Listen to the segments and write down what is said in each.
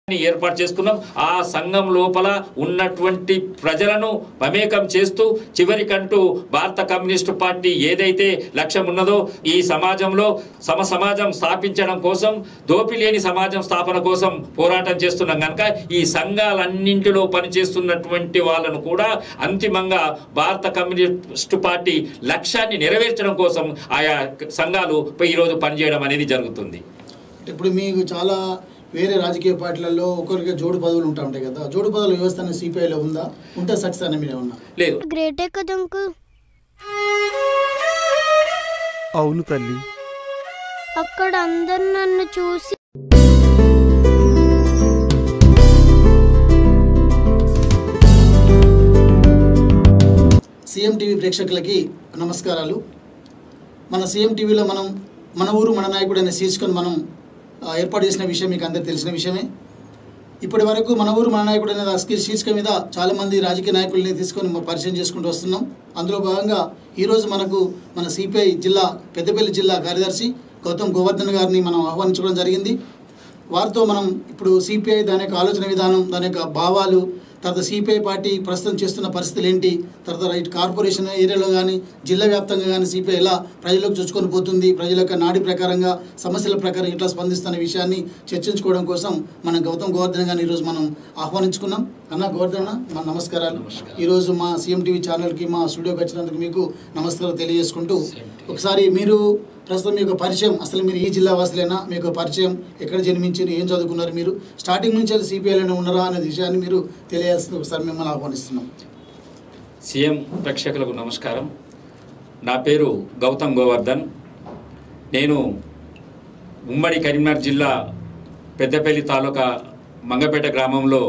ఏర్పాటు చేసుకున్నాం ఆ సంఘం లోపల ఉన్నటువంటి ప్రజలను మమేకం చేస్తూ చివరికంటూ భారత కమ్యూనిస్టు పార్టీ ఏదైతే లక్ష్యం ఉన్నదో ఈ సమాజంలో సమ సమాజం స్థాపించడం కోసం దోపిలేని సమాజం స్థాపన కోసం పోరాటం చేస్తున్నాం కనుక ఈ సంఘాలన్నింటిలో పనిచేస్తున్నటువంటి వాళ్ళను కూడా అంతిమంగా భారత కమ్యూనిస్టు పార్టీ లక్ష్యాన్ని నెరవేర్చడం కోసం ఆయా సంఘాలు ఈరోజు పనిచేయడం అనేది జరుగుతుంది ఇప్పుడు మీకు చాలా వేరే రాజకీయ పార్టీలలో ఒకరికి జోడు పదవులు ఉంటా ఉంటాయి కదా జోడు పదవుల వ్యవస్థ అనేది సిపిఐలో ఉందా ఉంటే సక్సెస్ అని మీరు ఏమన్నా లేదు గ్రేటే కదా అంకుల్ అవును తల్లి అక్కడ అందరు నన్ను చూసి సీఎం టీవీ ప్రేక్షకులకి నమస్కారాలు మన సీఎం టీవీలో మనం మన ఊరు మన నాయకుడు అనే శీర్షికను మనం ఆ, ఏర్పాటు చేసిన విషయం మీకు అందరికీ తెలిసిన విషయమే ఇప్పటి వరకు మన ఊరు మన నాయకుడు అనే ఆ శీర్షిక మీద చాలామంది రాజకీయ నాయకుల్ని తీసుకొని మనం పరిచయం చేసుకుంటూ వస్తున్నాం అందులో భాగంగా ఈరోజు మనకు మన సిపిఐ జిల్లా పెద్దపల్లి జిల్లా కార్యదర్శి గౌతమ్ గోవర్ధన్ గారిని మనం ఆహ్వానించడం జరిగింది వారితో మనం ఇప్పుడు సిపిఐ దాని యొక్క ఆలోచన విధానం దాని యొక్క భావాలు తర్వాత సిపిఐ పార్టీ ప్రస్తుతం చేస్తున్న పరిస్థితులు ఏంటి తర్వాత రైట్ కార్పొరేషన్ ఏరియాలో కానీ జిల్లా వ్యాప్తంగా కానీ సిపిఐ ఎలా ప్రజలకు చొచ్చుకొని పోతుంది ప్రజల యొక్క నాడి ప్రకారంగా సమస్యల ప్రకారం ఎట్లా స్పందిస్తున్న విషయాన్ని చర్చించుకోవడం కోసం మనం గౌతమ్ గోవర్ధన్ గారిని ఈరోజు మనం ఆహ్వానించుకున్నాం అన్న గోవర్ధన్ అన్న, మా నమస్కారాలు ఈరోజు మా సీఎం టీవీ ఛానల్కి మా స్టూడియోకి వచ్చినందుకు మీకు నమస్కారం తెలియజేసుకుంటూ ఒకసారి మీరు ప్రస్తుతం మీ యొక్క పరిచయం అసలు మీరు ఈ జిల్లా వాసులేనా మీ యొక్క పరిచయం ఎక్కడ జన్మించారు ఏం చదువుకున్నారు మీరు స్టార్టింగ్ నుంచి సిపిఐలోనే ఉన్నారా అనే విషయాన్ని మీరు తెలియాల్సింది ఒకసారి మిమ్మల్ని ఆహ్వానిస్తున్నాం సీఎం ప్రేక్షకులకు నమస్కారం నా పేరు గౌతమ్ గోవర్ధన్ నేను ఉమ్మడి కరీంనగర్ జిల్లా పెద్దపల్లి తాలూకా మంగపేట గ్రామంలో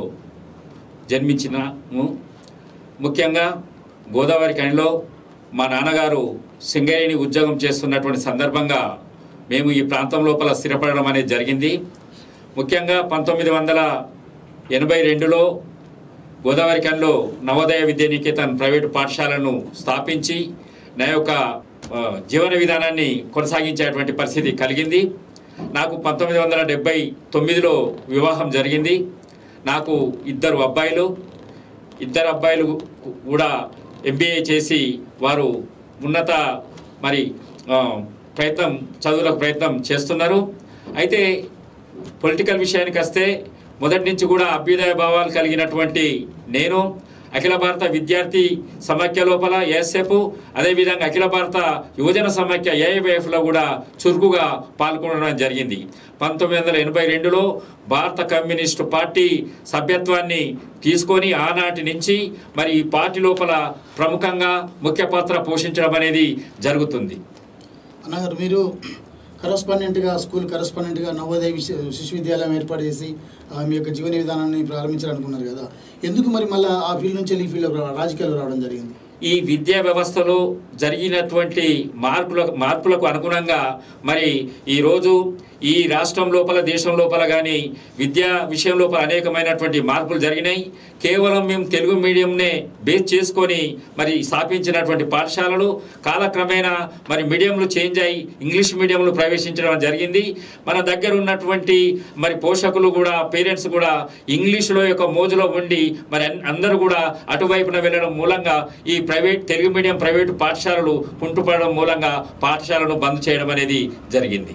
జన్మించినాము ముఖ్యంగా గోదావరి కనిలో మా నాన్నగారు సింగరేణి ఉద్యోగం చేస్తున్నటువంటి సందర్భంగా మేము ఈ ప్రాంతం లోపల స్థిరపడడం అనేది జరిగింది ముఖ్యంగా పంతొమ్మిది వందల ఎనభై రెండులో గోదావరి కన్లో నవోదయ విద్యానికేతన్ ప్రైవేటు పాఠశాలను స్థాపించి నా యొక్క ఆ, జీవన విధానాన్ని కొనసాగించేటువంటి పరిస్థితి కలిగింది నాకు పంతొమ్మిది వందల డెబ్బై తొమ్మిదిలో వివాహం జరిగింది నాకు ఇద్దరు అబ్బాయిలు ఇద్దరు అబ్బాయిలు కూడా ఎంబీఏ చేసి వారు ఉన్నత మరి ఆ, ప్రయత్నం చదువులకు ప్రయత్నం చేస్తున్నారు అయితే పొలిటికల్ విషయానికి వస్తే మొదటి నుంచి కూడా అభ్యుదయ భావాలు కలిగినటువంటి నేను అఖిల భారత విద్యార్థి సమాఖ్య లోపల ఏఎస్ఎఫ్ అదేవిధంగా అఖిల భారత యువజన సమాఖ్య ఏఐవైఎఫ్లో కూడా చురుకుగా పాల్గొనడం జరిగింది పంతొమ్మిది వందల ఎనభై రెండులో భారత కమ్యూనిస్టు పార్టీ సభ్యత్వాన్ని తీసుకొని ఆనాటి నుంచి మరి ఈ పార్టీ లోపల ప్రముఖంగా ముఖ్య పాత్ర పోషించడం అనేది జరుగుతుంది అన్నగారు మీరు కరస్పాండెంట్గా స్కూల్ కరస్పాండెంట్గా నవోదయ విశ్వ శిశు విద్యాలయం ఏర్పాటు చేసి ఆ, మీ యొక్క జీవన విధానాన్ని ప్రారంభించాలనుకున్నారు కదా ఎందుకు మరి మళ్ళీ ఆ ఫీల్డ్ నుంచి ఈ ఫీల్డ్ రాజకీయాలు రావడం జరిగింది ఈ విద్యా వ్యవస్థలో జరిగినటువంటి మార్పులకు మార్పులకు అనుగుణంగా మరి ఈరోజు ఈ రాష్ట్రం లోపల దేశం లోపల కానీ విద్యా విషయం లోపల అనేకమైనటువంటి మార్పులు జరిగినాయి కేవలం మేము తెలుగు మీడియంనే బేస్ చేసుకొని మరి స్థాపించినటువంటి పాఠశాలలు కాలక్రమేణా మరి మీడియంలు చేంజ్ అయ్యి ఇంగ్లీష్ మీడియంలు ప్రవేశించడం జరిగింది మన దగ్గర ఉన్నటువంటి మరి పోషకులు కూడా పేరెంట్స్ కూడా ఇంగ్లీషులో యొక్క మోజులో ఉండి మరి అన్- అందరూ కూడా అటువైపున వెళ్ళడం మూలంగా ఈ ప్రైవేట్ తెలుగు మీడియం ప్రైవేటు పాఠశాలలు కుంటుపడడం మూలంగా పాఠశాలను బంద్ చేయడం అనేది జరిగింది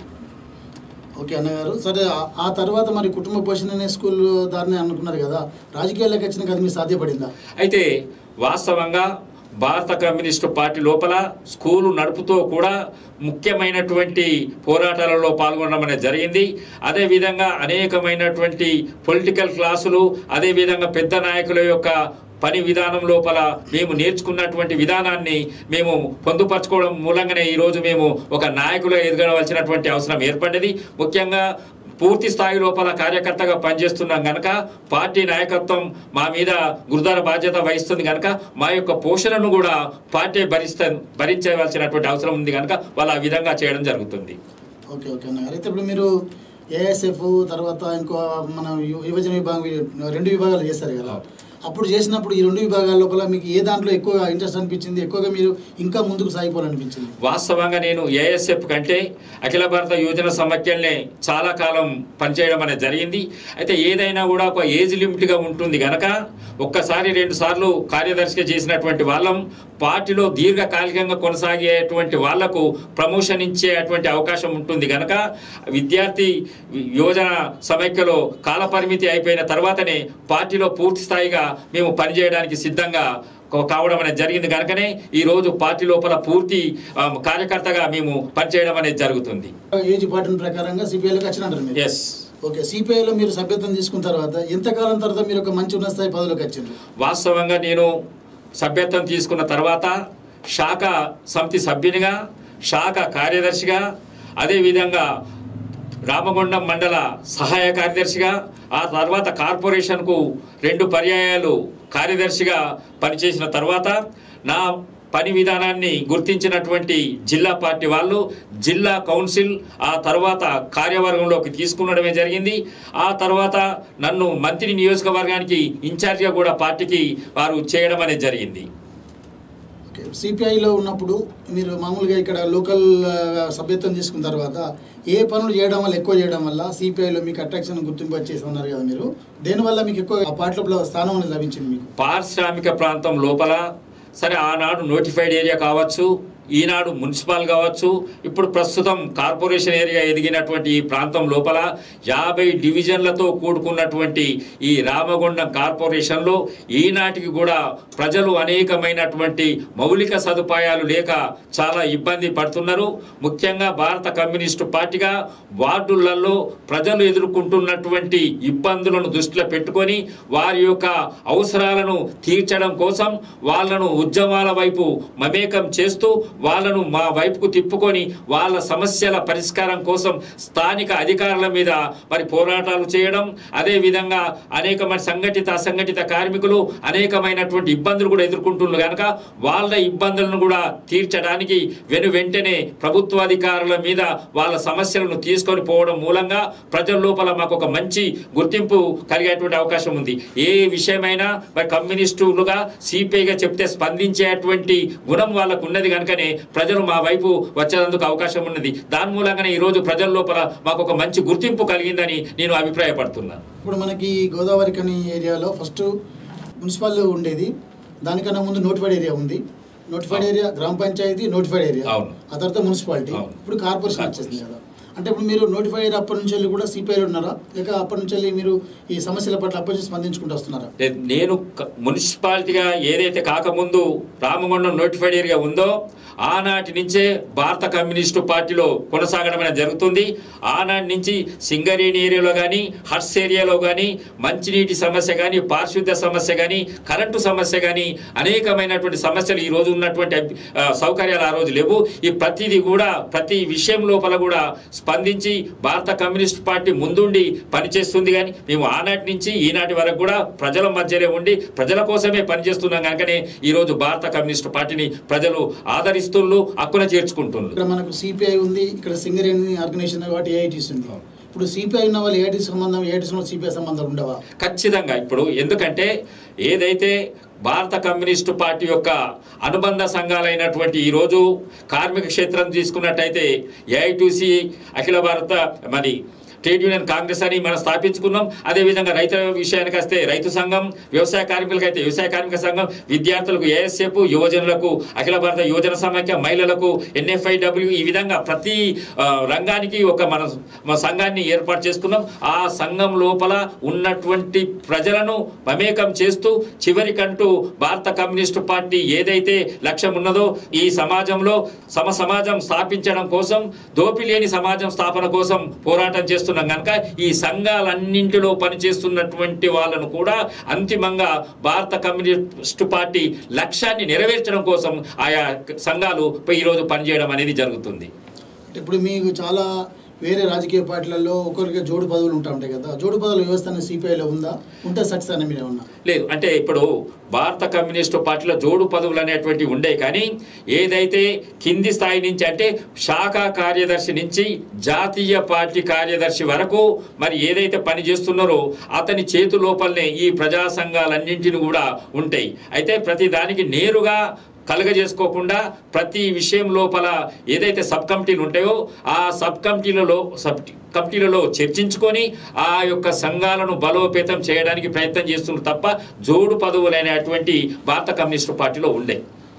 ఓకే అన్నగారు సరే ఆ- ఆ తర్వాత మరి కుటుంబ పోషణ అనే స్కూల్ దారిని అనుకున్నారు కదా రాజకీయాల్లోకి వచ్చినాక అది మీకు సాధ్యపడిందా అయితే వాస్తవంగా భారత కమ్యూనిస్టు పార్టీ లోపల స్కూలు నడుపుతూ కూడా ముఖ్యమైనటువంటి పోరాటాలలో పాల్గొనడం అనేది జరిగింది అదేవిధంగా అనేకమైనటువంటి పొలిటికల్ క్లాసులు అదేవిధంగా పెద్ద నాయకుల యొక్క పని విధానం లోపల మేము నేర్చుకున్నటువంటి విధానాన్ని మేము పొందుపరచుకోవడం మూలంగానే ఈరోజు మేము ఒక నాయకులు ఎదగవలసినటువంటి అవసరం ఏర్పడింది ముఖ్యంగా పూర్తి స్థాయి లోపల కార్యకర్తగా పనిచేస్తున్నాం కనుక పార్టీ నాయకత్వం మా మీద గురుదార బాధ్యత వహిస్తుంది కనుక మా యొక్క పోషణను కూడా పార్టీ భరిస్త భరించవలసినటువంటి అవసరం ఉంది కనుక వాళ్ళు ఆ విధంగా చేయడం జరుగుతుంది ఓకే ఓకే అన్నగారు అయితే ఇప్పుడు మీరు ఏఎస్ఎఫ్ తర్వాత ఇంకో మన యు- యువజన విభాగం రెండు విభాగాలు చేస్తారు కదా అప్పుడు చేసినప్పుడు ఈ రెండు విభాగాల లోపల మీకు ఏ దాంట్లో ఎక్కువ ఇంట్రెస్ట్ అనిపించింది ఎక్కువగా మీరు ఇంకా ముందుకు సాగిపోవాలనిపించింది వాస్తవంగా నేను ఏఎస్ఎఫ్ కంటే అఖిల భారత యువజన సమాఖ్యల్నే చాలా కాలం పనిచేయడం అనేది జరిగింది అయితే ఏదైనా కూడా ఒక ఏజ్ లిమిట్గా ఉంటుంది గనక ఒక్కసారి రెండు సార్లు కార్యదర్శిగా చేసినటువంటి వాళ్ళం పార్టీలో దీర్ఘకాలికంగా కొనసాగేటువంటి వాళ్లకు ప్రమోషన్ ఇచ్చేటువంటి అవకాశం ఉంటుంది గనక విద్యార్థి యువజన సమైక్యలో కాలపరిమితి అయిపోయిన తర్వాతనే పార్టీలో పూర్తి స్థాయిగా మేము పనిచేయడానికి సిద్ధంగా కా- కావడం అనేది జరిగింది కనుకనే ఈరోజు పార్టీ లోపల పూర్తి ఆ, కార్యకర్తగా మేము పనిచేయడం అనేది జరుగుతుంది ఏజ్ పార్టీ ప్రకారంగా సిపిఐలోకి వచ్చినారు మీరు ఎస్ ఓకే సిపిఐలో మీరు సభ్యత్వం తీసుకున్న తర్వాత ఎంతకాలం తర్వాత మీరు ఒక మంచి ఉన్నత స్థాయి పదవిలోకి వచ్చిండ్రు వాస్తవంగా నేను సభ్యత్వం తీసుకున్న తర్వాత శాఖ సమితి సభ్యునిగా శాఖ కార్యదర్శిగా అదేవిధంగా రామగుండం మండల సహాయ కార్యదర్శిగా ఆ తర్వాత కార్పొరేషన్కు రెండు పర్యాయాలు కార్యదర్శిగా పనిచేసిన తర్వాత నా పని విధానాన్ని గుర్తించినటువంటి జిల్లా పార్టీ వాళ్ళు జిల్లా కౌన్సిల్ ఆ తర్వాత కార్యవర్గంలోకి తీసుకునడమే జరిగింది ఆ తర్వాత నన్ను మంత్రి నియోజకవర్గానికి ఇన్ఛార్జిగా కూడా పార్టీకి వారు చేయడం అనేది జరిగింది ఓకే సిపిఐలో ఉన్నప్పుడు మీరు మామూలుగా ఇక్కడ లోకల్ ఆ, సభ్యత్వం తీసుకున్న తర్వాత ఏ పనులు చేయడం వల్ల ఎక్కువ చేయడం వల్ల సిపిఐలో మీకు అట్రాక్షన్ గుర్తింపు వచ్చేసి ఉన్నారు కదా మీరు దేనివల్ల మీకు ఎక్కువ ఆ పార్టీలో స్థానం అనేది లభించింది మీకు పారిశ్రామిక ప్రాంతం లోపల సరే ఆనాడు నోటిఫైడ్ ఏరియా కావచ్చు ఈనాడు మున్సిపల్ కావచ్చు ఇప్పుడు ప్రస్తుతం కార్పొరేషన్ ఏరియా ఎదిగినటువంటి ఈ ప్రాంతం లోపల యాభై డివిజన్లతో కూడుకున్నటువంటి ఈ రామగుండం కార్పొరేషన్లో ఈనాటికి కూడా ప్రజలు అనేకమైనటువంటి మౌలిక సదుపాయాలు లేక చాలా ఇబ్బంది పడుతున్నారు ముఖ్యంగా భారత కమ్యూనిస్టు పార్టీగా వార్డులలో ప్రజలు ఎదుర్కొంటున్నటువంటి ఇబ్బందులను దృష్టిలో పెట్టుకొని వారి యొక్క అవసరాలను తీర్చడం కోసం వాళ్ళను ఉద్యమాల వైపు మమేకం చేస్తూ వాళ్ళను మా వైపుకు తిప్పుకొని వాళ్ళ సమస్యల పరిష్కారం కోసం స్థానిక అధికారుల మీద మరి పోరాటాలు చేయడం అదే విధంగా అనేక మంది సంఘటిత అసంఘటిత కార్మికులు అనేకమైనటువంటి ఇబ్బందులు కూడా ఎదుర్కొంటున్నారు కనుక వాళ్ళ ఇబ్బందులను కూడా తీర్చడానికి వెను వెంటనే ప్రభుత్వ అధికారుల మీద వాళ్ళ సమస్యలను తీసుకొని పోవడం మూలంగా ప్రజల లోపల మాకు ఒక మంచి గుర్తింపు కలిగేటువంటి అవకాశం ఉంది ఏ విషయమైనా మరి కమ్యూనిస్టులుగా సిపిఐగా చెప్తే స్పందించేటువంటి గుణం వాళ్ళకు ఉన్నది కనుకనే ప్రజలు మా వైపు వచ్చేందుకు అవకాశం ఉన్నది దాని మూలంగానే ఈరోజు ప్రజల లోపల మాకు ఒక మంచి గుర్తింపు కలిగిందని నేను అభిప్రాయపడుతున్నాను ఇప్పుడు మనకి గోదావరి కని ఏరియాలో ఫస్ట్ మున్సిపల్ ఉండేది దానికన్నా ముందు నోటిఫైడ్ ఏరియా ఉంది నోటిఫైడ్ ఏరియా గ్రామ పంచాయతీ నోటిఫైడ్ ఏరియా అవును. ఆ తర్వాత మున్సిపాలిటీ అవును. ఇప్పుడు కార్పొరేషన్ వచ్చేసింది కదా అంటే ఇప్పుడు మీరు నోటిఫైడ్ ఏరియా అప్పటి నుంచి వెళ్ళి కూడా సిపిఐలో ఉన్నారా లేక అప్పటి నుంచి వెళ్ళి మీరు ఈ సమస్యల పట్ల అప్పటి నుంచి స్పందించుకుంటూ వస్తున్నారా నే- నేను క- మున్సిపాలిటీగా ఏదైతే కాకముందు రామగుండం నోటిఫైడ్ ఏరియా ఉందో ఆనాటి నుంచే భారత కమ్యూనిస్టు పార్టీలో కొనసాగడం అనేది జరుగుతుంది ఆనాటి నుంచి సింగరేణి ఏరియాలో కానీ హర్స్ ఏరియాలో కానీ మంచినీటి సమస్య కానీ పారిశుద్ధ్య సమస్య కానీ కరెంటు సమస్య కానీ అనేకమైనటువంటి సమస్యలు ఈ రోజు ఉన్నటువంటి అభి- ఆ, సౌకర్యాలు ఆ రోజు లేవు ఈ ప్రతిదీ కూడా ప్రతి విషయం లోపల కూడా స్పందించి భారత కమ్యూనిస్ట్ పార్టీ ముందుండి పనిచేస్తుంది కానీ మేము ఆనాటి నుంచి ఈనాటి వరకు కూడా ప్రజల మధ్యలో ఉండి ప్రజల కోసమే పనిచేస్తున్నాం కనుకనే ఈరోజు భారత కమ్యూనిస్ట్ పార్టీని ప్రజలు ఆదరిస్తున్నారు హక్కున చేర్చుకుంటున్నారు ఇక్కడ మనకు సిపిఐ ఉంది ఇక్కడ సింగరేణి ఆర్గనైజేషన్ కాబట్టి ఏఐటీస్ ఉంది ఇప్పుడు సిపిఐ ఉన్న వాళ్ళు ఏఐటీ సంబంధం ఏఐటీస్ ఉన్న సిపిఐ సంబంధాలు ఉండవా ఖచ్చితంగా ఇప్పుడు ఎందుకంటే ఏదైతే భారత కమ్యూనిస్టు పార్టీ యొక్క అనుబంధ సంఘాలైనటువంటి ఈరోజు కార్మిక క్షేత్రం తీసుకున్నట్టయితే ఏఐటీసీ అఖిల భారత మరి ట్రేడ్ యూనియన్ కాంగ్రెస్ అని మనం స్థాపించుకున్నాం అదేవిధంగా రైతుల విషయానికి వస్తే రైతు సంఘం వ్యవసాయ కార్మికులకు అయితే వ్యవసాయ కార్మిక సంఘం విద్యార్థులకు ఏఎస్ఎఫ్ యువజనులకు అఖిల భారత యువజన సమాఖ్య మహిళలకు ఎన్ఎఫ్ఐడబ్ల్యూ ఈ విధంగా ప్రతి ఆ, రంగానికి ఒక మన మన సంఘాన్ని ఏర్పాటు చేసుకున్నాం ఆ సంఘం లోపల ఉన్నటువంటి ప్రజలను మమేకం చేస్తూ చివరికంటూ భారత కమ్యూనిస్టు పార్టీ ఏదైతే లక్ష్యం ఉన్నదో ఈ సమాజంలో సమ సమాజం స్థాపించడం కోసం దోపి లేని సమాజం స్థాపన కోసం పోరాటం చేస్తున్నాం కనుక ఈ సంఘాలన్నింటిలో పనిచేస్తున్నటువంటి వాళ్ళను కూడా అంతిమంగా భారత కమ్యూనిస్టు పార్టీ లక్ష్యాన్ని నెరవేర్చడం కోసం ఆయా సంఘాలు ఈరోజు పనిచేయడం అనేది జరుగుతుంది అంటే ఇప్పుడు మీకు చాలా వేరే రాజకీయ పార్టీలలో ఒకరికి జోడు పదవులు ఉంటా ఉంటాయి కదా జోడు పదవుల వ్యవస్థ అనేది సిపిఐలో ఉందా ఉంటే సక్సెస్ అని మీరు ఏమన్నా లేదు అంటే ఇప్పుడు భారత కమ్యూనిస్టు పార్టీలో జోడు పదవులు అనేటువంటివి ఉండే కానీ ఏదైతే కింది స్థాయి నుంచి అంటే శాఖ కార్యదర్శి నుంచి జాతీయ పార్టీ కార్యదర్శి వరకు మరి ఏదైతే పని చేస్తున్నారో అతని చేతు లోపలనే ఈ ప్రజా సంఘాలన్నింటిని కూడా ఉంటాయి అయితే ప్రతి దానికి నేరుగా కలగజేసుకోకుండా ప్రతి విషయం లోపల ఏదైతే సబ్ కమిటీలు ఉంటాయో ఆ సబ్ కమిటీలలో సబ్ కమిటీలలో చర్చించుకొని ఆ యొక్క సంఘాలను బలోపేతం చేయడానికి ప్రయత్నం చేస్తున్నారు తప్ప జోడు పదవులైనటువంటి భారత కమ్యూనిస్టు పార్టీలో ఉండే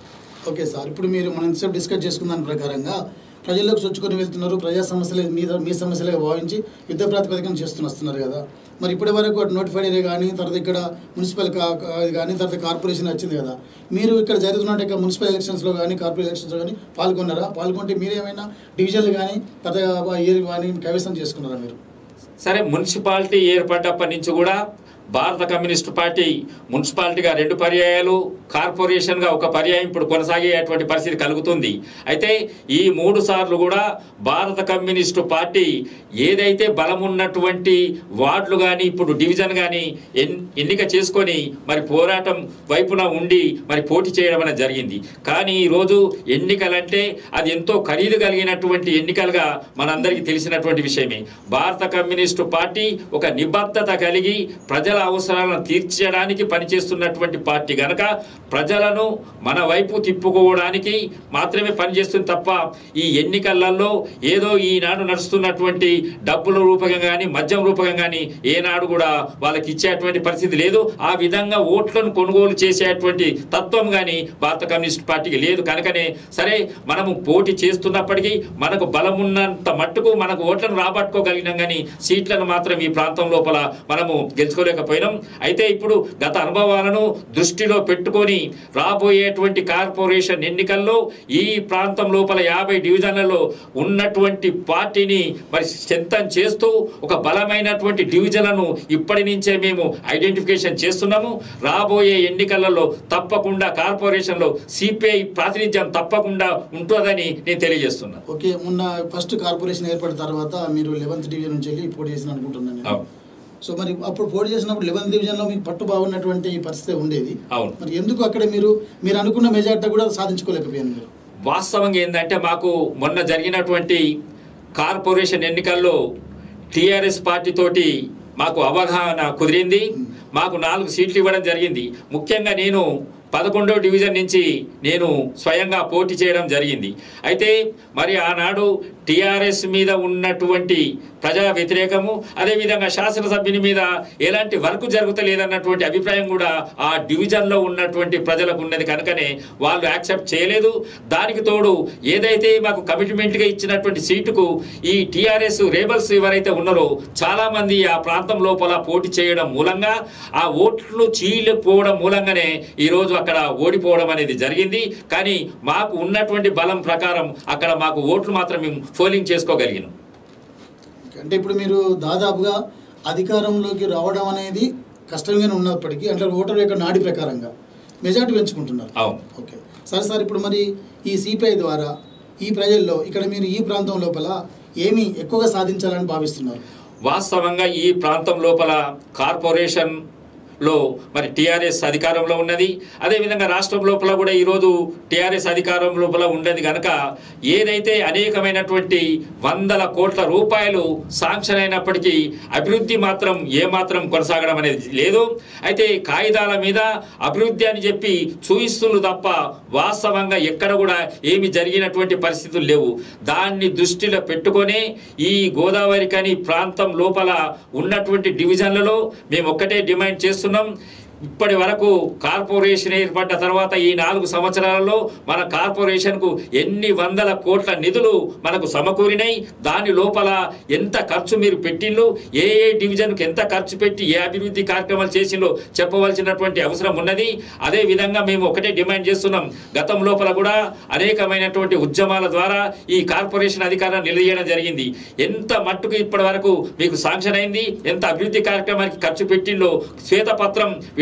ఓకే సార్ ఇప్పుడు మీరు మనం ఇంతసేపు డిస్కస్ చేసుకున్న దాని ప్రకారంగా ప్రజల్లోకి చొచ్చుకొని వెళ్తున్నారు ప్రజా సమస్యలే మీద మీ సమస్యలుగా భావించి యుద్ధ ప్రాతిపదికన చేస్తూ వస్తున్నారు కదా మరి ఇప్పటి వరకు అటు నోటిఫైడ్ ఏరియా కానీ తర్వాత ఇక్కడ మున్సిపల్ కా- కా- ఇది కానీ తర్వాత కార్పొరేషన్ వచ్చింది కదా మీరు ఇక్కడ జరుగుతున్న ఇక్కడ మున్సిపల్ ఎలక్షన్స్లో కానీ కార్పొరేషన్ ఎలక్షన్స్లో కానీ పాల్గొన్నారా పాల్గొంటే మీరేమైనా డివిజన్లు కానీ తర్వాత ఇయర్ కానీ కైవసం చేసుకున్నారా మీరు సరే మున్సిపాలిటీ ఏర్పడ్డప్పటి నుంచి కూడా భారత కమ్యూనిస్టు పార్టీ మున్సిపాలిటీగా రెండు పర్యాయాలు కార్పొరేషన్గా ఒక పర్యాయం ఇప్పుడు కొనసాగేటువంటి పరిస్థితి కలుగుతుంది అయితే ఈ మూడు సార్లు కూడా భారత కమ్యూనిస్టు పార్టీ ఏదైతే బలం ఉన్నటువంటి వార్డులు కానీ ఇప్పుడు డివిజన్ కానీ ఎన్ ఎన్నిక చేసుకొని మరి పోరాటం వైపున ఉండి మరి పోటీ చేయడం అనేది జరిగింది కానీ ఈరోజు ఎన్నికలంటే అది ఎంతో ఖరీదు కలిగినటువంటి ఎన్నికలుగా మనందరికీ తెలిసినటువంటి విషయమే భారత కమ్యూనిస్టు పార్టీ ఒక నిబద్ధత కలిగి ప్రజల అవసరాలను తీర్చడానికి పనిచేస్తున్నటువంటి పార్టీ గనక ప్రజలను మన వైపు తిప్పుకోవడానికి మాత్రమే పనిచేస్తుంది తప్ప ఈ ఎన్నికలలో ఏదో ఈనాడు నడుస్తున్నటువంటి డబ్బుల రూపకంగా కానీ మద్యం రూపకంగా కానీ ఏనాడు కూడా వాళ్ళకి ఇచ్చేటువంటి పరిస్థితి లేదు ఆ విధంగా ఓట్లను కొనుగోలు చేసేటువంటి తత్వం కానీ భారత కమ్యూనిస్ట్ పార్టీకి లేదు కనుకనే సరే మనము పోటీ చేస్తున్నప్పటికీ మనకు బలం ఉన్నంత మట్టుకు మనకు ఓట్లను రాబట్టుకోగలిగినాం కానీ సీట్లను మాత్రం ఈ ప్రాంతం లోపల మనము గెలుచుకోలేకపోయినాం అయితే ఇప్పుడు గత అనుభవాలను దృష్టిలో పెట్టుకొని రాబోయేటువంటి కార్పొరేషన్ ఎన్నికల్లో ఈ ప్రాంతం లోపల యాభై డివిజన్లలో ఉన్నటువంటి పార్టీని మరి స్ట్రెంథన్ చేస్తూ ఒక బలమైనటువంటి డివిజన్లను ఇప్పటి నుంచే మేము ఐడెంటిఫికేషన్ చేస్తున్నాము రాబోయే ఎన్నికలలో తప్పకుండా కార్పొరేషన్లో సిపిఐ ప్రాతినిధ్యం తప్పకుండా ఉంటుందని నేను తెలియజేస్తున్నాను ఓకే మొన్న ఫస్ట్ కార్పొరేషన్ ఏర్పడిన తర్వాత మీరు లెవెన్త్ డివిజన్ నుంచి వెళ్ళి పోటీ చేసిన అనుకుంటున్నాను నేను అవును. సో మరి అప్పుడు పోటీ చేసినప్పుడు లెవెన్త్ డివిజన్లో మీకు పట్టు బాగున్నటువంటి ఈ పరిస్థితి ఉండేది అవును మరి ఎందుకు అక్కడ మీరు మీరు అనుకున్న మెజార్టీ కూడా సాధించుకోలేకపోయాను మీరు వాస్తవంగా ఏంటంటే మాకు మొన్న జరిగినటువంటి కార్పొరేషన్ ఎన్నికల్లో టీఆర్ఎస్ పార్టీ తోటి మాకు అవగాహన కుదిరింది మాకు నాలుగు సీట్లు ఇవ్వడం జరిగింది ముఖ్యంగా నేను పదకొండో డివిజన్ నుంచి నేను స్వయంగా పోటీ చేయడం జరిగింది అయితే మరి ఆనాడు టీఆర్ఎస్ మీద ఉన్నటువంటి ప్రజా వ్యతిరేకము అదేవిధంగా శాసనసభ్యుని మీద ఎలాంటి వర్క్ జరుగుతలేదన్నటువంటి అభిప్రాయం కూడా ఆ డివిజన్లో ఉన్నటువంటి ప్రజలకు ఉన్నది కనుకనే వాళ్ళు యాక్సెప్ట్ చేయలేదు దానికి తోడు ఏదైతే మాకు కమిట్మెంట్గా ఇచ్చినటువంటి సీటుకు ఈ టీఆర్ఎస్ రేబల్స్ ఎవరైతే ఉన్నారో చాలామంది ఆ ప్రాంతం లోపల పోటీ చేయడం మూలంగా ఆ ఓట్లు చీలిపోవడం మూలంగానే ఈరోజు అక్కడ ఓడిపోవడం అనేది జరిగింది కానీ మాకు ఉన్నటువంటి బలం ప్రకారం అక్కడ మాకు ఓట్లు మాత్రం మేము పోలింగ్ చేసుకోగలిగినాం అంటే ఇప్పుడు మీరు దాదాపుగా అధికారంలోకి రావడం అనేది కష్టంగానే ఉన్నప్పటికీ అంటే ఓటర్ యొక్క నాడి ప్రకారంగా మెజార్టీ పెంచుకుంటున్నారు అవును ఓకే సరే సార్ ఇప్పుడు మరి ఈ సిపిఐ ద్వారా ఈ ప్రజల్లో ఇక్కడ మీరు ఈ ప్రాంతం లోపల ఏమి ఎక్కువగా సాధించాలని భావిస్తున్నారు వాస్తవంగా ఈ ప్రాంతం లోపల కార్పొరేషన్ లో మరి టీఆర్ఎస్ అధికారంలో ఉన్నది అదేవిధంగా రాష్ట్రం లోపల కూడా ఈరోజు టీఆర్ఎస్ అధికారం లోపల ఉన్నది కనుక ఏదైతే అనేకమైనటువంటి వందల కోట్ల రూపాయలు శాంక్షన్ అయినప్పటికీ అభివృద్ధి మాత్రం ఏమాత్రం కొనసాగడం అనేది లేదు అయితే కాగితాల మీద అభివృద్ధి అని చెప్పి చూయిస్తున్నారు తప్ప వాస్తవంగా ఎక్కడ కూడా ఏమి జరిగినటువంటి పరిస్థితులు లేవు దాన్ని దృష్టిలో పెట్టుకొని ఈ గోదావరి కని ప్రాంతం లోపల ఉన్నటువంటి డివిజన్లలో మేము ఒక్కటే డిమాండ్ చేస్తున్నాం ఇప్పటి వరకు కార్పొరేషన్ ఏర్పడ్డ తర్వాత ఈ నాలుగు సంవత్సరాలలో మన కార్పొరేషన్కు ఎన్ని వందల కోట్ల నిధులు మనకు సమకూరినాయి దాని లోపల ఎంత ఖర్చు మీరు పెట్టిండ్రు ఏ ఏ డివిజన్కి ఎంత ఖర్చు పెట్టి ఏ అభివృద్ధి కార్యక్రమాలు చేసిందో చెప్పవలసినటువంటి అవసరం ఉన్నది అదే విధంగా మేము ఒకటే డిమాండ్ చేస్తున్నాం గతం లోపల కూడా అనేకమైనటువంటి ఉద్యమాల ద్వారా ఈ కార్పొరేషన్ అధికారాన్ని నిలదీయడం జరిగింది ఎంత మట్టుకు ఇప్పటి వరకు మీకు శాంక్షన్ అయింది ఎంత అభివృద్ధి కార్యక్రమానికి ఖర్చు పెట్టిందో శ్వేతపత్రం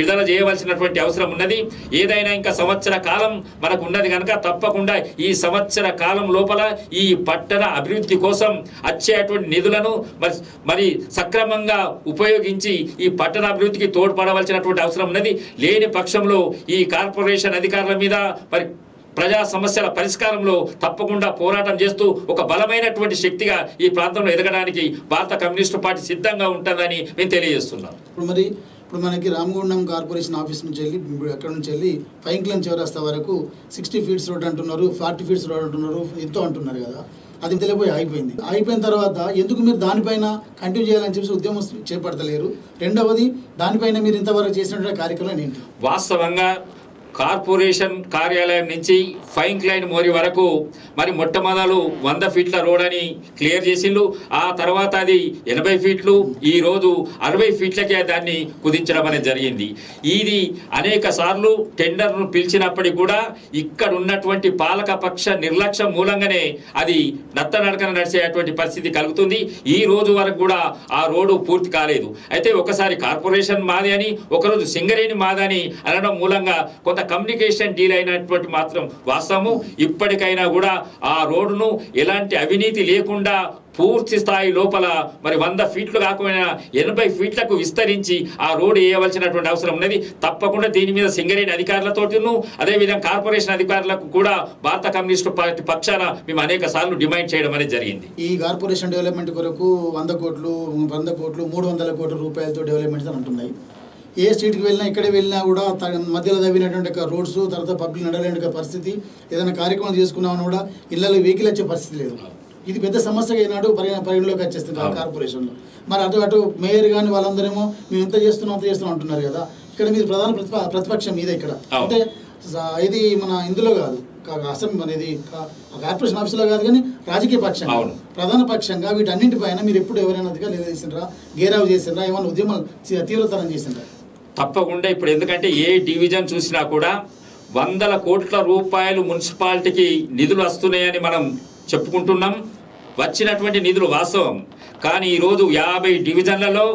విడుదల చేయవలసినటువంటి అవసరం ఉన్నది ఏదైనా ఇంకా సంవత్సర కాలం మనకు ఉన్నది కనుక తప్పకుండా ఈ సంవత్సర కాలం లోపల ఈ పట్టణ అభివృద్ధి కోసం వచ్చేటువంటి నిధులను మరి మరి సక్రమంగా ఉపయోగించి ఈ పట్టణ అభివృద్ధికి తోడ్పడవలసినటువంటి అవసరం ఉన్నది లేని పక్షంలో ఈ కార్పొరేషన్ అధికారుల మీద మరి ప్రజా సమస్యల పరిష్కారంలో తప్పకుండా పోరాటం చేస్తూ ఒక బలమైనటువంటి శక్తిగా ఈ ప్రాంతంలో ఎదగడానికి భారత కమ్యూనిస్టు పార్టీ సిద్ధంగా ఉంటుందని మేము తెలియజేస్తున్నాం ఇప్పుడు మరి ఇప్పుడు మనకి రామగుండం కార్పొరేషన్ ఆఫీస్ నుంచి వెళ్ళి ఇప్పుడు అక్కడ నుంచి వెళ్ళి ఫైంక్లన్ చౌరస్తా వరకు సిక్స్టీ ఫీట్స్ రోడ్ అంటున్నారు ఫార్టీ ఫీట్స్ రోడ్ అంటున్నారు ఎంతో అంటున్నారు కదా అది తెలియపోయి ఆగిపోయింది ఆగిపోయిన తర్వాత ఎందుకు మీరు దానిపైన కంటిన్యూ చేయాలని చెప్పి ఉద్యమం చేపడతలేరు రెండవది దానిపైన మీరు ఇంతవరకు చేసినటువంటి కార్యక్రమం ఏంటి వాస్తవంగా కార్పొరేషన్ కార్యాలయం నుంచి ఫైన్ క్లైన్ మోరి వరకు మరి మొట్టమొదలు వంద ఫీట్ల రోడ్ అని క్లియర్ చేసిండ్రు ఆ తర్వాత అది ఎనభై ఫీట్లు ఈ రోజు అరవై ఫీట్లకే దాన్ని కుదించడం అనేది జరిగింది ఇది అనేక సార్లు టెండర్ను పిలిచినప్పటికీ కూడా ఇక్కడ ఉన్నటువంటి పాలక పక్ష నిర్లక్ష్యం మూలంగానే అది నత్తనడకన నడిచేటువంటి పరిస్థితి కలుగుతుంది ఈ రోజు వరకు కూడా ఆ రోడ్డు పూర్తి కాలేదు అయితే ఒకసారి కార్పొరేషన్ మాది అని ఒకరోజు సింగరేణి మాదని అనడం మూలంగా కొంత కమ్యూనికేషన్ డీల్ అయినటువంటి మాత్రం వాస్తవము ఇప్పటికైనా కూడా ఆ రోడ్డును ఎలాంటి అవినీతి లేకుండా పూర్తి స్థాయి లోపల మరి వంద ఫీట్లు కాకపోయినా ఎనభై ఫీట్లకు విస్తరించి ఆ రోడ్డు వేయవలసినటువంటి అవసరం ఉన్నది తప్పకుండా దీని మీద సింగరేణి అధికారులతోటిను అదేవిధంగా కార్పొరేషన్ అధికారులకు కూడా భారత కమ్యూనిస్టు పార్టీ పక్షాన మేము అనేక సార్లు డిమాండ్ చేయడం అనేది జరిగింది ఈ కార్పొరేషన్ డెవలప్మెంట్ కొరకు వంద కోట్లు వంద కోట్లు మూడు వందల కోట్ల రూపాయలతో డెవలప్మెంట్స్ అని అంటున్నాయి ఏ స్ట్రీట్కి వెళ్ళినా ఎక్కడ వెళ్ళినా కూడా త- మధ్యలో తవ్వినటువంటి ఒక రోడ్స్ తర్వాత పబ్లిక్ నడలేని ఒక పరిస్థితి ఏదైనా కార్యక్రమం చేసుకున్నామని కూడా ఇళ్ళలో వెహికల్ వచ్చే పరిస్థితి లేదు ఇది పెద్ద సమస్యగా ఈనాడు పరిగణ పరిగణలోకి వచ్చేస్తుంది ఆ అవును. కార్పొరేషన్లో మరి అటు అటు మేయర్ కానీ వాళ్ళందరేమో మేము ఇంత చేస్తున్నాం అంత చేస్తున్నాం అంటున్నారు కదా ఇక్కడ మీరు ప్రధాన ప్రతిప ప్రతిపక్షం మీదే ఇక్కడ అవును. అంటే స- ఇది మన ఇందులో కాదు కా- అసెంబ్లీ మన ఇది కా- కార్పొరేషన్ ఆఫీసులో కాదు కానీ రాజకీయ పక్షం అవును. ప్రధాన పక్షంగా వీటన్నింటిపైన మీరు ఎప్పుడు ఎవరైనా అధికారులు చేసిండ్రా గేరావు చేసిండ్రా ఏమైనా ఉద్యమాలు తీ- తీవ్రతరం చేసిండ్రా తప్పకుండా ఇప్పుడు ఎందుకంటే ఏ డివిజన్ చూసినా కూడా వందల కోట్ల రూపాయలు మున్సిపాలిటీకి నిధులు వస్తున్నాయని మనం చెప్పుకుంటున్నాం వచ్చినటువంటి నిధులు వాస్తవం కానీ ఈరోజు యాభై డివిజన్లలో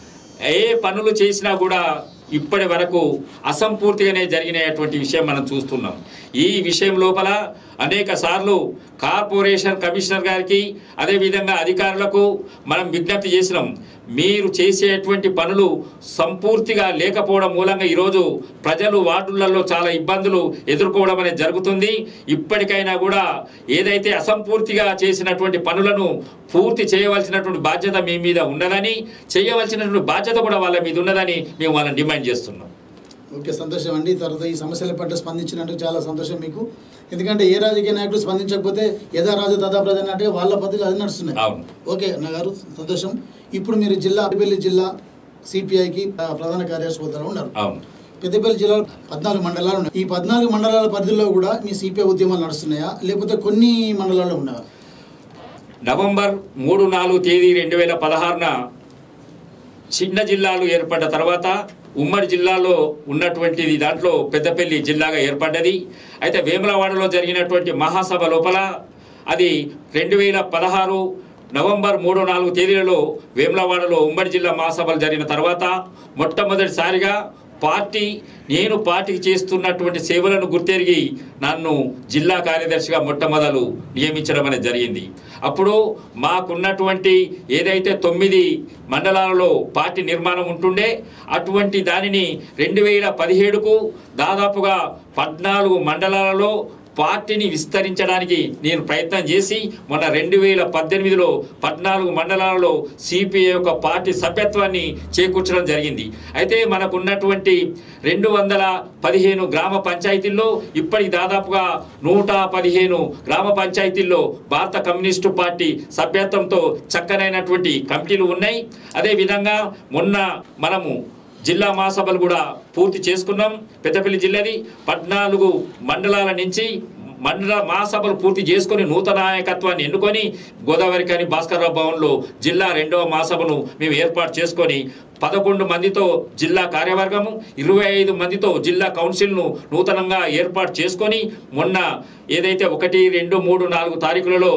ఏ పనులు చేసినా కూడా ఇప్పటి వరకు అసంపూర్తిగానే జరిగినటువంటి విషయం మనం చూస్తున్నాం ఈ విషయం లోపల అనేక సార్లు కార్పొరేషన్ కమిషనర్ గారికి అదేవిధంగా అధికారులకు మనం విజ్ఞప్తి చేసినాం మీరు చేసేటువంటి పనులు సంపూర్తిగా లేకపోవడం మూలంగా ఈరోజు ప్రజలు వార్డులలో చాలా ఇబ్బందులు ఎదుర్కోవడం అనేది జరుగుతుంది ఇప్పటికైనా కూడా ఏదైతే అసంపూర్తిగా చేసినటువంటి పనులను పూర్తి చేయవలసినటువంటి బాధ్యత మీ మీద ఉన్నదని చేయవలసినటువంటి బాధ్యత కూడా వాళ్ళ మీద ఉన్నదని మేము వాళ్ళని డిమాండ్ చేస్తున్నాం ఓకే సంతోషం అండి తర్వాత ఈ సమస్యల పట్ల స్పందించినందుకు చాలా సంతోషం మీకు ఎందుకంటే ఏ రాజకీయ నాయకుడు స్పందించకపోతే యథా రాజు తదా ప్రజ అన్నట్టుగా వాళ్ళ పద్ధతులు అది నడుస్తున్నాయి అవును ఓకే అన్న గారు సంతోషం ఇప్పుడు మీరు జిల్లా పెద్దపల్లి జిల్లా సిపిఐకి ప్రధాన కార్యదర్శి హోదాలో ఉన్నారు అవును పెద్దపల్లి జిల్లాలో పద్నాలుగు మండలాలు ఉన్నాయి ఈ పద్నాలుగు మండలాల పరిధిలో కూడా మీ సిపిఐ ఉద్యమాలు నడుస్తున్నాయా లేకపోతే కొన్ని మండలాల్లో ఉన్నాయా నవంబర్ మూడు నాలుగు తేదీ రెండు వేల పదహారున చిన్న జిల్లాలు ఏర్పడ్డ తర్వాత ఉమ్మడి జిల్లాలో ఉన్నటువంటిది దాంట్లో పెద్దపల్లి జిల్లాగా ఏర్పడ్డది అయితే వేములవాడలో జరిగినటువంటి మహాసభ లోపల అది రెండు వేల పదహారు నవంబర్ మూడు నాలుగు తేదీలలో వేములవాడలో ఉమ్మడి జిల్లా మహాసభలు జరిగిన తర్వాత మొట్టమొదటిసారిగా పార్టీ నేను పార్టీకి చేస్తున్నటువంటి సేవలను గుర్తెరిగి నన్ను జిల్లా కార్యదర్శిగా మొట్టమొదలు నియమించడం అనేది జరిగింది అప్పుడు మాకున్నటువంటి ఏదైతే తొమ్మిది మండలాలలో పార్టీ నిర్మాణం ఉంటుండే అటువంటి దానిని రెండు వేల పదిహేడుకు దాదాపుగా పద్నాలుగు మండలాలలో పార్టీని విస్తరించడానికి నేను ప్రయత్నం చేసి మొన్న రెండు వేల పద్దెనిమిదిలో పద్నాలుగు మండలాలలో సిపిఐ యొక్క పార్టీ సభ్యత్వాన్ని చేకూర్చడం జరిగింది అయితే మనకు ఉన్నటువంటి రెండు వందల పదిహేను గ్రామ పంచాయతీల్లో ఇప్పటికి దాదాపుగా నూట పదిహేను గ్రామ పంచాయతీల్లో భారత కమ్యూనిస్టు పార్టీ సభ్యత్వంతో చక్కనైనటువంటి కమిటీలు ఉన్నాయి అదేవిధంగా మొన్న మనము జిల్లా మహాసభలు కూడా పూర్తి చేసుకున్నాం పెద్దపల్లి జిల్లాది పద్నాలుగు మండలాల నుంచి మండల మహాసభలు పూర్తి చేసుకొని నూతన నాయకత్వాన్ని ఎన్నుకొని గోదావరి కానీ భాస్కర్రావు భవన్లో జిల్లా రెండవ మహాసభను మేము ఏర్పాటు చేసుకొని పదకొండు మందితో జిల్లా కార్యవర్గము ఇరవై ఐదు మందితో జిల్లా కౌన్సిల్ను నూతనంగా ఏర్పాటు చేసుకొని మొన్న ఏదైతే ఒకటి రెండు మూడు నాలుగు తారీఖులలో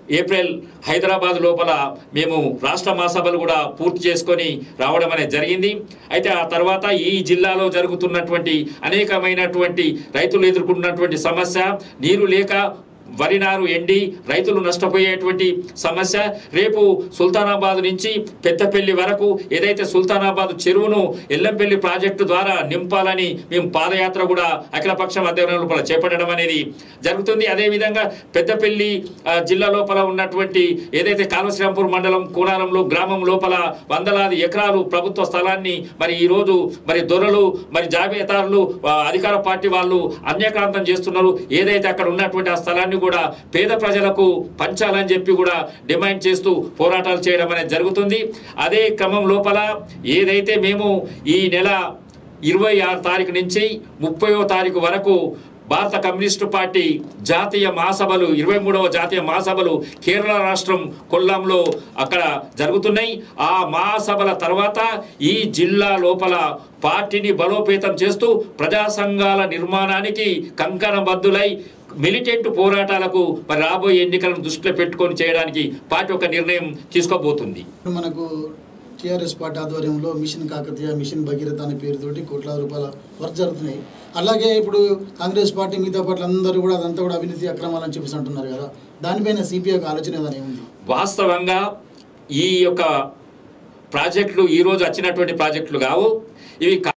ఏప్రిల్ హైదరాబాద్ లోపల మేము రాష్ట్ర మహాసభలు కూడా పూర్తి చేసుకొని రావడం అనేది జరిగింది అయితే ఆ తర్వాత ఈ జిల్లాలో జరుగుతున్నటువంటి అనేకమైనటువంటి రైతులు ఎదుర్కొంటున్నటువంటి సమస్య నీరు లేక వరి నారు ఎండి రైతులు నష్టపోయేటువంటి సమస్య రేపు సుల్తానాబాద్ నుంచి పెద్దపల్లి వరకు ఏదైతే సుల్తానాబాద్ చెరువును ఎల్లంపల్లి ప్రాజెక్టు ద్వారా నింపాలని మేము పాదయాత్ర కూడా అఖిలపక్షం అధ్యయనం లోపల చేపట్టడం అనేది జరుగుతుంది అదేవిధంగా పెద్దపల్లి ఆ, జిల్లా లోపల ఉన్నటువంటి ఏదైతే కాళశ్రీరాంపూర్ మండలం కూనారంలో గ్రామం లోపల వందలాది ఎకరాలు ప్రభుత్వ స్థలాన్ని మరి ఈరోజు మరి దొరలు మరి జాబితారులు ఆ, అధికార పార్టీ వాళ్ళు అన్యక్రాంతం చేస్తున్నారు ఏదైతే అక్కడ ఉన్నటువంటి ఆ స్థలాన్ని కూడా పేద ప్రజలకు పంచాలని చెప్పి కూడా డిమాండ్ చేస్తూ పోరాటాలు చేయడం అనేది జరుగుతుంది అదే క్రమం లోపల ఏదైతే మేము ఈ నెల ఇరవై ఆరు తారీఖు నుంచి ముప్పయో తారీఖు వరకు భారత కమ్యూనిస్టు పార్టీ జాతీయ మహాసభలు ఇరవై మూడవ జాతీయ మహాసభలు కేరళ రాష్ట్రం కొల్లంలో అక్కడ జరుగుతున్నాయి ఆ మహాసభల తర్వాత ఈ జిల్లా లోపల పార్టీని బలోపేతం చేస్తూ ప్రజా సంఘాల నిర్మాణానికి కంకణబద్దులై మిలిటెంట్ పోరాటాలకు మరి రాబోయే ఎన్నికలను దృష్టిలో పెట్టుకొని చేయడానికి పార్టీ ఒక నిర్ణయం తీసుకోబోతుంది ఇప్పుడు మనకు టీఆర్ఎస్ పార్టీ ఆధ్వర్యంలో మిషన్ కాకతీయ మిషన్ భగీరథ అనే పేరుతోటి కోట్లాది రూపాయల వర్క్ జరుగుతున్నాయి అలాగే ఇప్పుడు కాంగ్రెస్ పార్టీ మిగతా పార్టీలు అందరూ కూడా అదంతా కూడా అవినీతి అక్రమాలని చెప్పేసి అంటున్నారు కదా దానిపైన సిపిఐకి ఆలోచన ఏదైనా ఉంది వాస్తవంగా ఈ యొక్క ప్రాజెక్టులు ఈ రోజు వచ్చినటువంటి ప్రాజెక్టులు కావు ఇవి కా-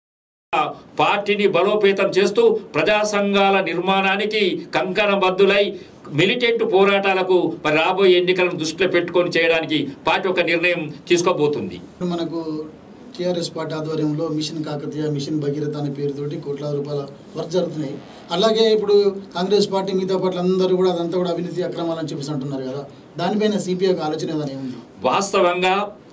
పార్టీని బలోపేతం చేస్తూ ప్రజా సంఘాల నిర్మాణానికి కంకణబద్దులై మిలిటెంట్ పోరాటాలకు మరి రాబోయే ఎన్నికలను దృష్టిలో పెట్టుకొని చేయడానికి పార్టీ ఒక నిర్ణయం తీసుకోబోతుంది ఇప్పుడు మనకు టీఆర్ఎస్ పార్టీ ఆధ్వర్యంలో మిషన్ కాకతీయ మిషన్ భగీరథ అనే పేరుతోటి కోట్లాది రూపాయల వర్క్ జరుగుతున్నాయి అలాగే ఇప్పుడు కాంగ్రెస్ పార్టీ మిగతా పార్టీలు అందరూ కూడా అదంతా కూడా అవినీతి అక్రమాలని చెప్పేసి అంటున్నారు కదా దానిపైన సిపిఐకి ఆలోచన ఏదైనా ఉంది వాస్తవంగా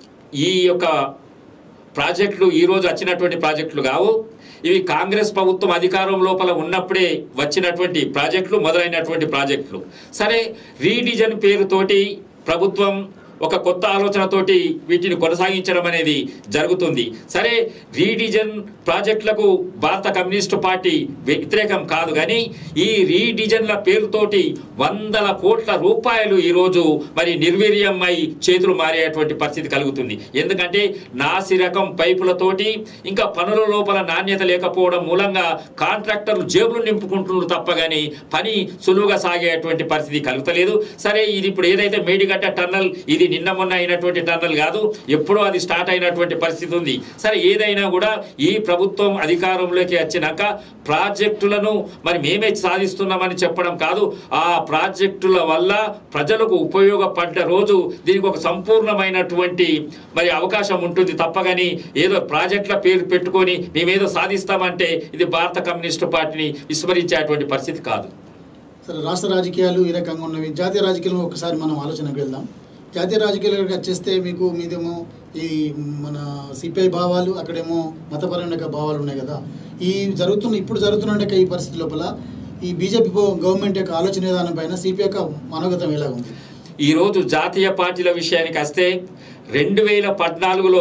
ఈ యొక్క ప్రాజెక్టులు ఈ రోజు వచ్చినటువంటి ప్రాజెక్టులు కావు ఇవి కాంగ్రెస్ ప్రభుత్వం అధికారం లోపల ఉన్నప్పుడే వచ్చినటువంటి ప్రాజెక్టులు మొదలైనటువంటి ప్రాజెక్టులు సరే రీడిజన్ పేరుతోటి ప్రభుత్వం ఒక కొత్త ఆలోచనతోటి వీటిని కొనసాగించడం అనేది జరుగుతుంది సరే రీడిజన్ ప్రాజెక్టులకు భారత కమ్యూనిస్టు పార్టీ వ్యతిరేకం కాదు కానీ ఈ రీడిజన్ల పేరుతోటి వందల కోట్ల రూపాయలు ఈరోజు మరి నిర్వీర్యమై చేతులు మారేటువంటి పరిస్థితి కలుగుతుంది ఎందుకంటే నాసి రకం పైపులతోటి ఇంకా పనుల లోపల నాణ్యత లేకపోవడం మూలంగా కాంట్రాక్టర్లు జేబులు నింపుకుంటున్నారు తప్ప కానీ పని సులువుగా సాగేటువంటి పరిస్థితి కలుగుతలేదు సరే ఇది ఇప్పుడు ఏదైతే మేడిగడ్డ టన్నల్ ఇది నిన్న మొన్న అయినటువంటి టన్నల్ కాదు ఎప్పుడో అది స్టార్ట్ అయినటువంటి పరిస్థితి ఉంది సరే ఏదైనా కూడా ఈ ప్రభుత్వం అధికారంలోకి వచ్చినాక ప్రాజెక్టులను మరి మేమే సాధిస్తున్నామని చెప్పడం కాదు ఆ ప్రాజెక్టుల వల్ల ప్రజలకు ఉపయోగపడ్డ రోజు దీనికి ఒక సంపూర్ణమైనటువంటి మరి అవకాశం ఉంటుంది తప్పగాని ఏదో ప్రాజెక్టుల పేరు పెట్టుకొని మేమేదో సాధిస్తామంటే ఇది భారత కమ్యూనిస్టు పార్టీని విస్మరించేటువంటి పరిస్థితి కాదు సరే రాష్ట్ర రాజకీయాలు ఈ రకంగా ఉన్నవి జాతీయ రాజకీయాలు ఒకసారి మనం ఆలోచనకు వెళ్దాం జాతీయ రాజకీయాలకు వచ్చేస్తే మీకు మీదేమో ఈ మన సిపిఐ భావాలు అక్కడేమో మతపరమైన భావాలు ఉన్నాయి కదా ఈ జరుగుతున్న ఇప్పుడు జరుగుతున్న ఈ పరిస్థితి లోపల ఈ బీజేపీ గవర్నమెంట్ యొక్క ఆలోచన విధానం పైన సిపిఐ యొక్క మనోగతం ఎలా ఉంది ఈరోజు జాతీయ పార్టీల విషయానికి వస్తే రెండు వేల పద్నాలుగులో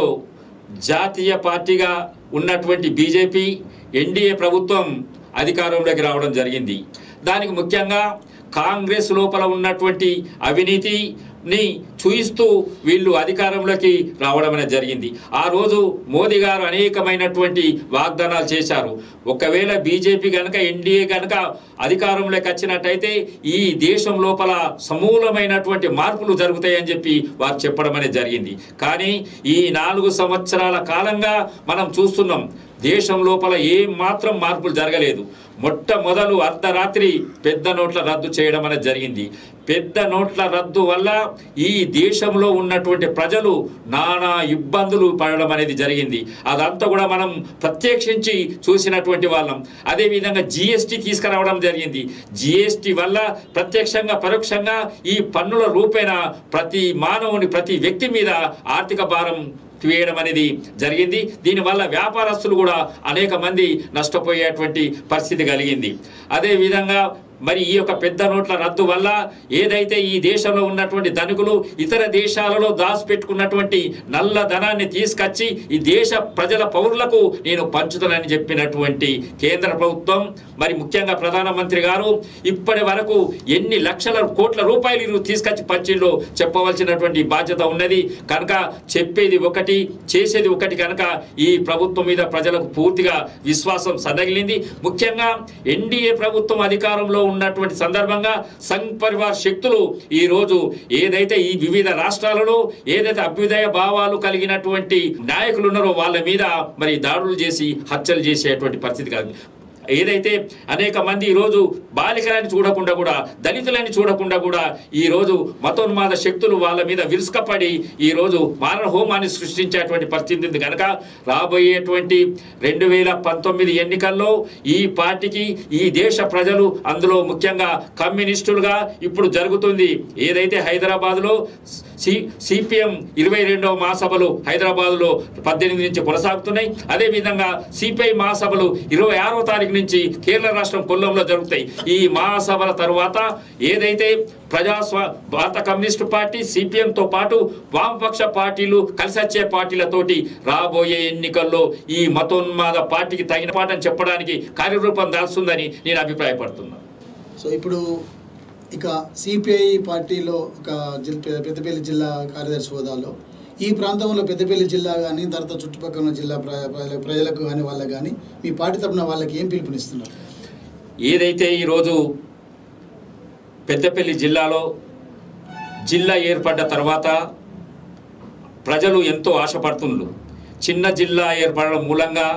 జాతీయ పార్టీగా ఉన్నటువంటి బీజేపీ ఎన్డీఏ ప్రభుత్వం అధికారంలోకి రావడం జరిగింది దానికి ముఖ్యంగా కాంగ్రెస్ లోపల ఉన్నటువంటి అవినీతిని చూయిస్తూ వీళ్ళు అధికారంలోకి రావడం అనేది జరిగింది ఆ రోజు మోదీ గారు అనేకమైనటువంటి వాగ్దానాలు చేశారు ఒకవేళ బీజేపీ కనుక ఎన్డీఏ కనుక అధికారంలోకి వచ్చినట్టయితే ఈ దేశం లోపల సమూలమైనటువంటి మార్పులు జరుగుతాయని చెప్పి వారు చెప్పడం అనేది జరిగింది కానీ ఈ నాలుగు సంవత్సరాల కాలంగా మనం చూస్తున్నాం దేశం లోపల ఏం మాత్రం మార్పులు జరగలేదు మొట్టమొదలు అర్ధరాత్రి పెద్ద నోట్ల రద్దు చేయడం అనేది జరిగింది పెద్ద నోట్ల రద్దు వల్ల ఈ దేశంలో ఉన్నటువంటి ప్రజలు నానా ఇబ్బందులు పడడం అనేది జరిగింది అదంతా కూడా మనం ప్రత్యక్షించి చూసినటువంటి వాళ్ళం అదేవిధంగా జిఎస్టీ తీసుకురావడం జరిగింది జిఎస్టీ వల్ల ప్రత్యక్షంగా పరోక్షంగా ఈ పన్నుల రూపేణ ప్రతి మానవుని ప్రతి వ్యక్తి మీద ఆర్థిక భారం వేయడం అనేది జరిగింది దీనివల్ల వ్యాపారస్తులు కూడా అనేక మంది నష్టపోయేటువంటి పరిస్థితి కలిగింది అదేవిధంగా మరి ఈ యొక్క పెద్ద నోట్ల రద్దు వల్ల ఏదైతే ఈ దేశంలో ఉన్నటువంటి ధనికులు ఇతర దేశాలలో దాచిపెట్టుకున్నటువంటి నల్ల ధనాన్ని తీసుకొచ్చి ఈ దేశ ప్రజల పౌరులకు నేను పంచుతానని చెప్పినటువంటి కేంద్ర ప్రభుత్వం మరి ముఖ్యంగా ప్రధానమంత్రి గారు ఇప్పటి వరకు ఎన్ని లక్షల కోట్ల రూపాయలు వీరు తీసుకొచ్చి పంచిల్లో చెప్పవలసినటువంటి బాధ్యత ఉన్నది కనుక చెప్పేది ఒకటి చేసేది ఒకటి కనుక ఈ ప్రభుత్వం మీద ప్రజలకు పూర్తిగా విశ్వాసం సన్నగిలింది ముఖ్యంగా ఎన్డీఏ ప్రభుత్వం అధికారంలో ఉన్నటువంటి సందర్భంగా సంఘ్ పరివార్ శక్తులు ఈ రోజు ఏదైతే ఈ వివిధ రాష్ట్రాలలో ఏదైతే అభ్యుదయ భావాలు కలిగినటువంటి నాయకులు ఉన్నారో వాళ్ళ మీద మరి దాడులు చేసి హత్యలు చేసేటువంటి పరిస్థితి కాదు ఏదైతే అనేక మంది ఈరోజు బాలికలని చూడకుండా కూడా దళితులని చూడకుండా కూడా ఈరోజు మతోన్మాద శక్తులు వాళ్ళ మీద విరుసుకపడి ఈరోజు మారణ హోమాన్ని సృష్టించేటువంటి పరిస్థితి ఉంది కనుక రాబోయేటువంటి రెండు వేల పంతొమ్మిది ఎన్నికల్లో ఈ పార్టీకి ఈ దేశ ప్రజలు అందులో ముఖ్యంగా కమ్యూనిస్టులుగా ఇప్పుడు జరుగుతుంది ఏదైతే హైదరాబాద్లో సి సిపిఎం ఇరవై రెండవ మహాసభలు హైదరాబాద్లో పద్దెనిమిది నుంచి కొనసాగుతున్నాయి అదేవిధంగా సిపిఐ మహాసభలు ఇరవై ఆరో తారీఖు నుంచి కేరళ రాష్ట్రం కొల్లంలో జరుగుతాయి ఈ మహాసభల తరువాత ఏదైతే ప్రజాస్వా భారత కమ్యూనిస్టు పార్టీ సిపిఎంతో పాటు వామపక్ష పార్టీలు కలిసి వచ్చే పార్టీలతోటి రాబోయే ఎన్నికల్లో ఈ మతోన్మాద పార్టీకి తగిన పాఠం చెప్పడానికి కార్యరూపం దాల్స్తుందని నేను అభిప్రాయపడుతున్నాను సో ఇప్పుడు ఇక సిపిఐ పార్టీలో ఒక జిల్ పెద్దపల్లి జిల్లా కార్యదర్శి హోదాలో ఈ ప్రాంతంలో పెద్దపల్లి జిల్లా కానీ తర్వాత చుట్టుపక్కల ఉన్న జిల్లా ప్ర- ప్రజల- ప్రజలకు కానీ వాళ్ళకి కానీ మీ పార్టీ తరపున వాళ్ళకి ఏం పిలుపునిస్తున్నారు ఏదైతే ఈరోజు పెద్దపల్లి జిల్లాలో జిల్లా ఏర్పడ్డ తర్వాత ప్రజలు ఎంతో ఆశపడుతున్నారు చిన్న జిల్లా ఏర్పడడం మూలంగా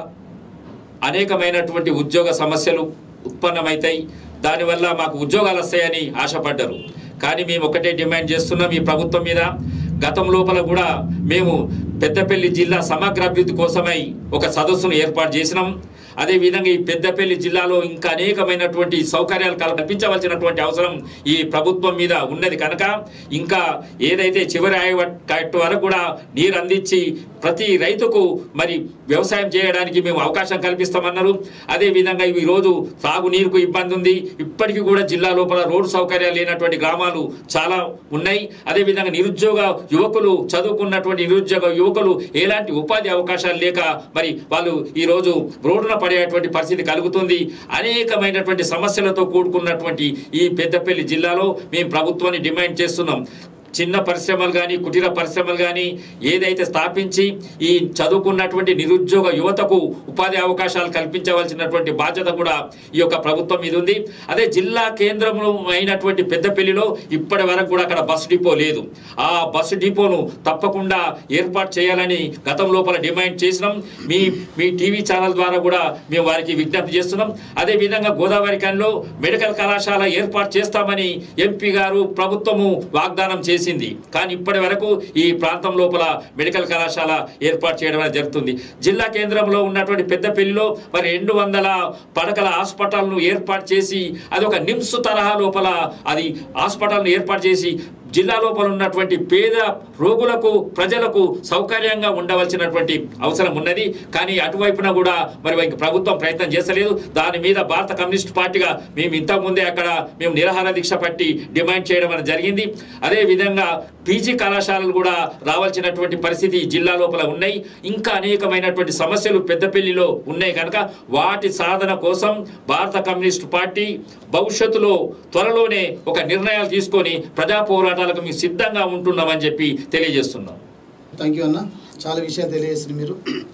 అనేకమైనటువంటి ఉద్యోగ సమస్యలు ఉత్పన్నమవుతాయి దానివల్ల మాకు ఉద్యోగాలు వస్తాయని ఆశపడ్డారు కానీ మేము ఒకటే డిమాండ్ చేస్తున్నాం ఈ ప్రభుత్వం మీద గతం లోపల కూడా మేము పెద్దపల్లి జిల్లా సమగ్ర అభివృద్ధి కోసమై ఒక సదస్సును ఏర్పాటు చేసినాం అదేవిధంగా ఈ పెద్దపల్లి జిల్లాలో ఇంకా అనేకమైనటువంటి సౌకర్యాలు కల్పించవలసినటువంటి అవసరం ఈ ప్రభుత్వం మీద ఉన్నది కనుక ఇంకా ఏదైతే చివరి ఆయకట్టు వరకు కూడా నీరు అందించి ప్రతి రైతుకు మరి వ్యవసాయం చేయడానికి మేము అవకాశం కల్పిస్తామన్నారు అదేవిధంగా ఈ రోజు తాగునీరుకు ఇబ్బంది ఉంది ఇప్పటికీ కూడా జిల్లా లోపల రోడ్డు సౌకర్యాలు లేనటువంటి గ్రామాలు చాలా ఉన్నాయి అదేవిధంగా నిరుద్యోగ యువకులు చదువుకున్నటువంటి నిరుద్యోగ యువకులు ఎలాంటి ఉపాధి అవకాశాలు లేక మరి వాళ్ళు ఈరోజు రోడ్డున పడేటువంటి పరిస్థితి కలుగుతుంది అనేకమైనటువంటి సమస్యలతో కూడుకున్నటువంటి ఈ పెద్దపల్లి జిల్లాలో మేము ప్రభుత్వాన్ని డిమాండ్ చేస్తున్నాం చిన్న పరిశ్రమలు కానీ కుటీర పరిశ్రమలు కానీ ఏదైతే స్థాపించి ఈ చదువుకున్నటువంటి నిరుద్యోగ యువతకు ఉపాధి అవకాశాలు కల్పించవలసినటువంటి బాధ్యత కూడా ఈ యొక్క ప్రభుత్వం మీద ఉంది అదే జిల్లా కేంద్రంలో అయినటువంటి పెద్దపల్లిలో ఇప్పటి వరకు కూడా అక్కడ బస్సు డిపో లేదు ఆ బస్సు డిపోను తప్పకుండా ఏర్పాటు చేయాలని గతం లోపల డిమాండ్ చేసినాం మీ మీ టీవీ ఛానల్ ద్వారా కూడా మేము వారికి విజ్ఞప్తి చేస్తున్నాం అదేవిధంగా గోదావరి ఖనిలో మెడికల్ కళాశాల ఏర్పాటు చేస్తామని ఎంపీ గారు ప్రభుత్వము వాగ్దానం చేసింది కానీ ఇప్పటి వరకు ఈ ప్రాంతం లోపల మెడికల్ కళాశాల ఏర్పాటు చేయడం అనేది జరుగుతుంది జిల్లా కేంద్రంలో ఉన్నటువంటి పెద్దపల్లిలో మరి రెండు వందల పడకల హాస్పిటల్ను ఏర్పాటు చేసి అది ఒక నిమ్స్ తరహా లోపల అది హాస్పిటల్ను ఏర్పాటు చేసి జిల్లా లోపల ఉన్నటువంటి పేద రోగులకు ప్రజలకు సౌకర్యంగా ఉండవలసినటువంటి అవసరం ఉన్నది కానీ అటువైపున కూడా మరి ఇంక ప్రభుత్వం ప్రయత్నం చేస్తలేదు దాని మీద భారత కమ్యూనిస్ట్ పార్టీగా మేము ఇంతకుముందే అక్కడ మేము నిరాహార దీక్ష పట్టి డిమాండ్ చేయడం అనేది జరిగింది అదే విధంగా పీజీ కళాశాలలు కూడా రావాల్సినటువంటి పరిస్థితి ఈ జిల్లా లోపల ఉన్నాయి ఇంకా అనేకమైనటువంటి సమస్యలు పెద్దపల్లిలో ఉన్నాయి కనుక వాటి సాధన కోసం భారత కమ్యూనిస్ట్ పార్టీ భవిష్యత్తులో త్వరలోనే ఒక నిర్ణయాలు తీసుకొని ప్రజా పోరాటాలకు మేము సిద్ధంగా ఉంటున్నామని చెప్పి తెలియజేస్తున్నాం థ్యాంక్ యూ అన్న చాలా విషయాలు తెలియజేసింది మీరు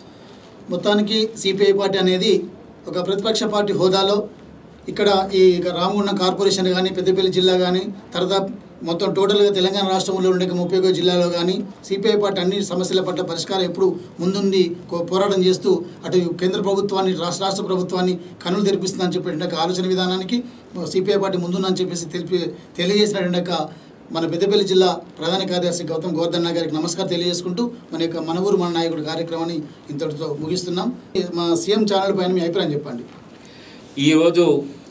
మొత్తానికి సిపిఐ పార్టీ అనేది ఒక ప్రతిపక్ష పార్టీ హోదాలో ఇక్కడ ఈ ఇక రామగుండ కార్పొరేషన్ కానీ పెద్దపల్లి జిల్లా కానీ తర్వాత మొత్తం టోటల్గా తెలంగాణ రాష్ట్రంలో ఉండే ముప్పై ఒక జిల్లాలో కానీ సిపిఐ పార్టీ అన్ని సమస్యల పట్ల పరిష్కారం ఎప్పుడు ముందుండి కో- పోరాటం చేస్తూ అటు కేంద్ర ప్రభుత్వాన్ని రాష్ట్ర రాష్ట్ర ప్రభుత్వాన్ని కనులు తెరిపిస్తుందని చెప్పిన ఒక ఆలోచన విధానానికి సిపిఐ పార్టీ ముందుందని చెప్పేసి తెలిపి తెలియజేసినట్టు మన పెద్దపల్లి జిల్లా ప్రధాన కార్యదర్శి గౌతమ్ గోవర్ధన్ గారికి నమస్కారం తెలియజేసుకుంటూ మన యొక్క మన ఊరు మన నాయకుడు కార్యక్రమాన్ని ఇంతటితో ముగిస్తున్నాం మా సీఎం ఛానల్ పైన మీ అభిప్రాయం చెప్పండి ఈరోజు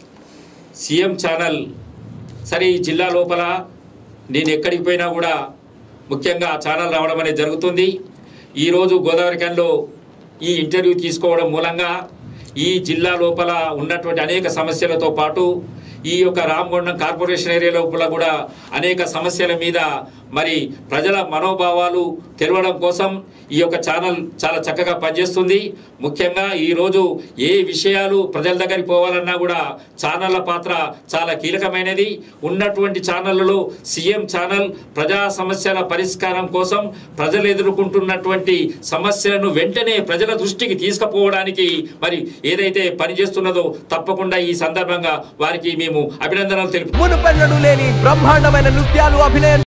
సీఎం ఛానల్ సరే ఈ జిల్లా లోపల నేను ఎక్కడికి పోయినా కూడా ముఖ్యంగా ఆ ఛానల్ రావడం అనేది జరుగుతుంది ఈరోజు గోదావరి క్యాన్లో ఈ ఇంటర్వ్యూ తీసుకోవడం మూలంగా ఈ జిల్లా లోపల ఉన్నటువంటి అనేక సమస్యలతో పాటు ఈ యొక్క రామగుండం కార్పొరేషన్ ఏరియా లోపల కూడా అనేక సమస్యల మీద మరి ప్రజల మనోభావాలు తెలవడం కోసం ఈ యొక్క ఛానల్ చాలా చక్కగా పనిచేస్తుంది ముఖ్యంగా ఈరోజు ఏ విషయాలు ప్రజల దగ్గరికి పోవాలన్నా కూడా ఛానళ్ళ పాత్ర చాలా కీలకమైనది ఉన్నటువంటి ఛానళ్ళలో సీఎం ఛానల్ ప్రజా సమస్యల పరిష్కారం కోసం ప్రజలు ఎదుర్కొంటున్నటువంటి సమస్యలను వెంటనే ప్రజల దృష్టికి తీసుకుపోవడానికి మరి ఏదైతే పనిచేస్తున్నదో తప్పకుండా ఈ సందర్భంగా వారికి మేము అభినందనలు తెలుపు మునుపెన్నడూ లేని బ్రహ్మాండమైన నృత్యాలు అభినయం